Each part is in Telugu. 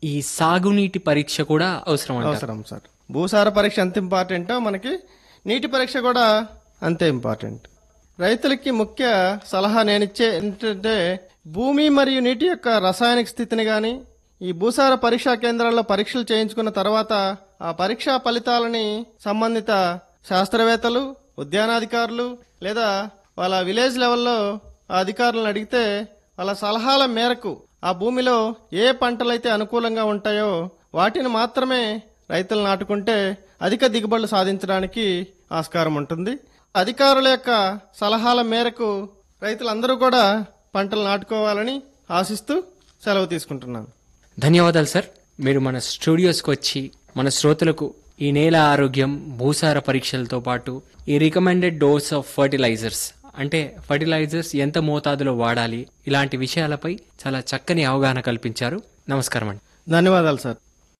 ఈ సాగునీటి పరీక్ష కూడా అవసరం అంటారు అవసరం సార్ భూసార పరీక్ష ఎంత ఇంపార్టెంటో మనకి నీటి పరీక్ష కూడా అంతే ఇంపార్టెంట్ రైతులకి ముఖ్య సలహా నేనిచ్చే ఏంటంటే భూమి మరియు నీటి యొక్క రసాయనిక స్థితిని గాని ఈ భూసార పరీక్షా కేంద్రాల్లో పరీక్షలు చేయించుకున్న తర్వాత ఆ పరీక్షా ఫలితాలని సంబంధిత శాస్త్రవేత్తలు ఉద్యానాధికారులు లేదా వాళ్ళ విలేజ్ లెవెల్లో ఆ అధికారులను అడిగితే వాళ్ళ సలహాల మేరకు ఆ భూమిలో ఏ పంటలైతే అనుకూలంగా ఉంటాయో వాటిని మాత్రమే రైతులు నాటుకుంటే అధిక దిగుబడులు సాధించడానికి ఆస్కారం ఉంటుంది అధికారుల యొక్క సలహాల మేరకు రైతులందరూ కూడా పంటలు నాటుకోవాలని ఆశిస్తూ సెలవు తీసుకుంటున్నాను ధన్యవాదాలు సార్ మీరు మన స్టూడియోస్కి వచ్చి మన శ్రోతలకు ఈ నేల ఆరోగ్యం భూసార పరీక్షలతో పాటు ఈ రికమెండెడ్ డోస్ ఆఫ్ ఫర్టిలైజర్స్ అంటే ఫర్టిలైజర్స్ ఎంత మోతాదులో వాడాలి ఇలాంటి విషయాలపై చాలా చక్కని అవగాహన కల్పించారు నమస్కారం అండి ధన్యవాదాలు సార్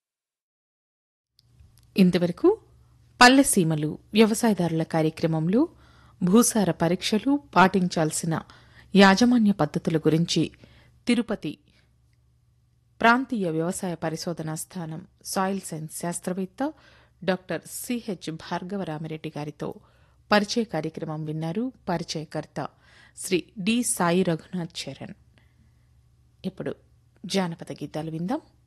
ఇంతవరకు పల్లెసీమలు వ్యవసాయదారుల కార్యక్రమంలో భూసార పరీక్షలు పాటించాల్సిన యాజమాన్య పద్ధతుల గురించి తిరుపతి ప్రాంతీయ వ్యవసాయ పరిశోధనా స్థానం సాయిల్ సైన్స్ శాస్త్రవేత్త డాక్టర్ సిహెచ్ భార్గవరామిరెడ్డి గారితో పరిచయ కార్యక్రమం విన్నారు పరిచయకర్త శ్రీ డి సాయి రఘునాథ్ చరణ్ ఇప్పుడు జానపద గీతాలు విందాం